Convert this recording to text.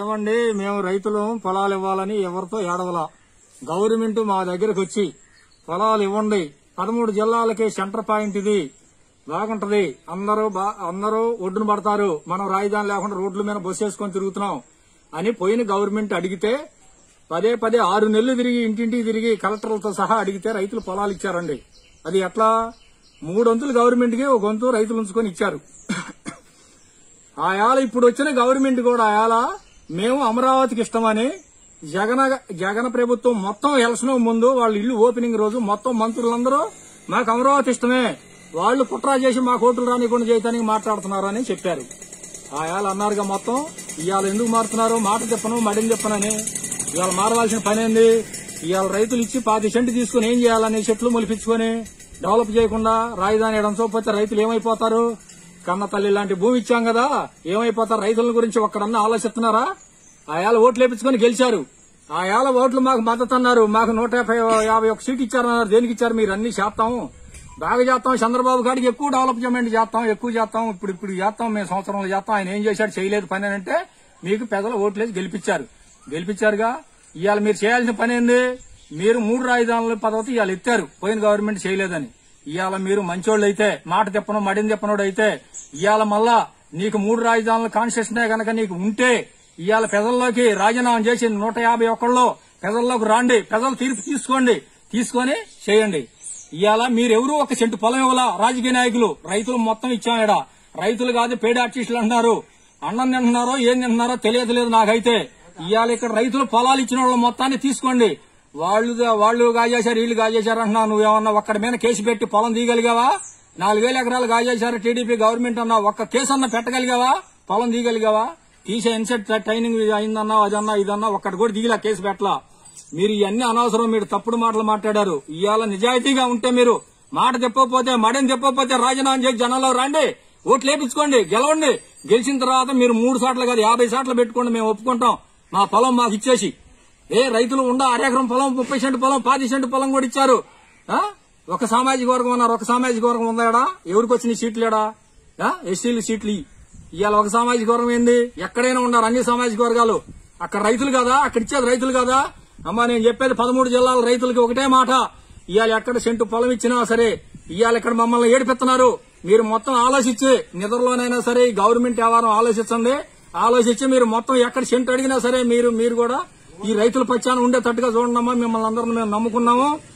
ఏమండి మేము రైతులు పొలాలు ఇవ్వాలని ఎవరితో ఏడవలా గవర్నమెంట్ మా దగ్గరకు వచ్చి పొలాలు ఇవ్వండి పదమూడు జిల్లాలకి సెంటర్ పాయింట్ ఇది బాగుంటది అందరూ బా- అందరూ ఒడ్డున పడతారు మనం రాజధాని లేకుండా రోడ్ల మీద బస్సు వేసుకొని తిరుగుతున్నాం అని పోయిన గవర్నమెంట్ అడిగితే పదే పదే ఆరు నెలలు తిరిగి ఇంటింటికి తిరిగి కలెక్టర్లతో సహా అడిగితే రైతులు పొలాలు ఇచ్చారండి అది ఎట్లా మూడు వంతులు గవర్నమెంట్ కి ఒక వంతు రైతులు ఉంచుకొని ఇచ్చారు ఆయాల ఇప్పుడు వచ్చిన గవర్నమెంట్ కూడా ఆయాల మేము అమరావతికి ఇష్టమని జగన్ జగన్ ప్రభుత్వం మొత్తం ఎలక్షన్ ముందు వాళ్ళ ఇల్లు ఓపెనింగ్ రోజు మొత్తం మంత్రులందరూ మాకు అమరావతి ఇష్టమే వాళ్ళు కుట్రా చేసి మా కోర్టులు రానికుండా చేయటానికి మాట్లాడుతున్నారని చెప్పారు ఆయాలు అన్నారుగా మొత్తం ఇవాళ ఎందుకు మారుతున్నారు మాట చెప్పను మడిని చెప్పనని ఇవాళ మారవలసిన పని ఏంది ఇవాళ రైతులు ఇచ్చి పాతి సెంటు తీసుకుని ఏం చేయాలని చెట్లు మొలిపించుకొని డెవలప్ చేయకుండా రాజధాని ఇడంచకపోతే రైతులు ఏమైపోతారు కన్న తల్లి లాంటి భూమి ఇచ్చాం కదా ఏమైపోతారు రైతుల గురించి ఒక్కడన్నా ఆలోచిస్తున్నారా ఆయాల ఓట్లు వేపించుకొని గెలిచారు ఆయాల ఓట్లు మాకు మద్దతు అన్నారు మాకు నూట యాభై యాభై ఒక సీట్ ఇచ్చారన్నారు దేనికి ఇచ్చారు మీరు అన్ని చేస్తాం బాగా చేస్తాం చంద్రబాబు గారికి ఎక్కువ డెవలప్మెంట్ చేస్తాం ఎక్కువ చేస్తాం ఇప్పుడు ఇప్పుడు చేస్తాం మేము సంవత్సరంలో చేస్తాం ఆయన ఏం చేశాడు చేయలేదు పని అని అంటే మీకు పెద్దలు ఓట్లేసి గెలిపించారు గెలిపించారుగా ఇవాళ మీరు చేయాల్సిన పని ఏంది మీరు మూడు రాజధానుల పదవి ఇవాళ ఎత్తారు పోయిన గవర్నమెంట్ చేయలేదని ఇవాళ మీరు మంచోళ్ళు అయితే మాట తిప్పను మడిని తిప్పనోడు అయితే ఇవాళ మళ్ళా నీకు మూడు రాజధానుల కాన్స్టిట్యూషనే గనక నీకు ఉంటే ఇవాళ ప్రజల్లోకి రాజీనామా చేసి నూట యాభై ఒక్కళ్ళు ప్రజల్లోకి రాండి ప్రజలు తీర్పు తీసుకోండి తీసుకొని చేయండి ఇవాళ మీరెవరూ ఒక సెంటు పొలం ఇవ్వాల రాజకీయ నాయకులు రైతులు మొత్తం ఇచ్చామేడా రైతులు కాదు పేడ ఆర్టిస్టులు అంటున్నారు అన్నం తింటున్నారో ఏం తింటున్నారో తెలియదు లేదు నాకైతే ఇవాళ ఇక్కడ రైతులు పొలాలు ఇచ్చిన వాళ్ళ మొత్తాన్ని తీసుకోండి వాళ్ళు వాళ్ళు గాజేశారు వీళ్ళు గాజేశారు అంటున్నావు నువ్వేమన్నా ఒక్కడి మీద కేసు పెట్టి పొలం తీయగలిగావా నాలుగేల ఎకరాలు గాజేశారు టీడీపీ గవర్నమెంట్ అన్నావు ఒక్క కేసు అన్న పెట్టగలిగావా పొలం తీయగలిగావా తీసే ఇన్సెట్ ట్రైనింగ్ అయిందన్నా అదన్నా ఇదన్నా ఒక్కటి కూడా దిగిలా కేసు పెట్టలా మీరు ఇవన్నీ అనవసరం మీరు తప్పుడు మాటలు మాట్లాడారు ఇవాళ నిజాయితీగా ఉంటే మీరు మాట చెప్పకపోతే మడిని చెప్పకపోతే రాజీనామా చేసి జనంలో రండి ఓట్లు వేపించుకోండి గెలవండి గెలిచిన తర్వాత మీరు మూడు సార్లు కాదు యాభై సార్లు పెట్టుకోండి మేము ఒప్పుకుంటాం మా పొలం మాకు ఇచ్చేసి ఏ రైతులు ఉండ అరెకరం పొలం ముప్పై సెంటు పొలం పాతి సెంటు పొలం కూడా ఇచ్చారు ఆ? ఒక సామాజిక వర్గం ఉన్నారు ఒక సామాజిక వర్గం ఉందాడా ఎవరికి వచ్చిన సీట్లు ఏడా ఎస్సీలు సీట్లు ఇయ్యి. ఇవాళ ఒక సామాజిక వర్గం ఏంది ఎక్కడైనా ఉన్నారు అన్ని సామాజిక వర్గాలు అక్కడ రైతులు కదా అక్కడ ఇచ్చేది రైతులు కదా అమ్మా నేను చెప్పేది పదమూడు జిల్లాల రైతులకి ఒకటే మాట ఇవాళ ఎక్కడ సెంటు పొలం ఇచ్చినా సరే ఇవాళ ఇక్కడ మమ్మల్ని ఏడిపిస్తున్నారు మీరు మొత్తం ఆలోచించి నిద్రలోనైనా సరే ఈ గవర్నమెంట్ వ్యవహారం ఆలోచించండి ఆలోచించి మీరు మొత్తం ఎక్కడ సెంటు అడిగినా సరే మీరు మీరు కూడా ఈ రైతుల పచ్చాన ఉండేటట్టుగా చూడండి అమ్మా మిమ్మల్ని అందరిని మేము నమ్ముకున్నాము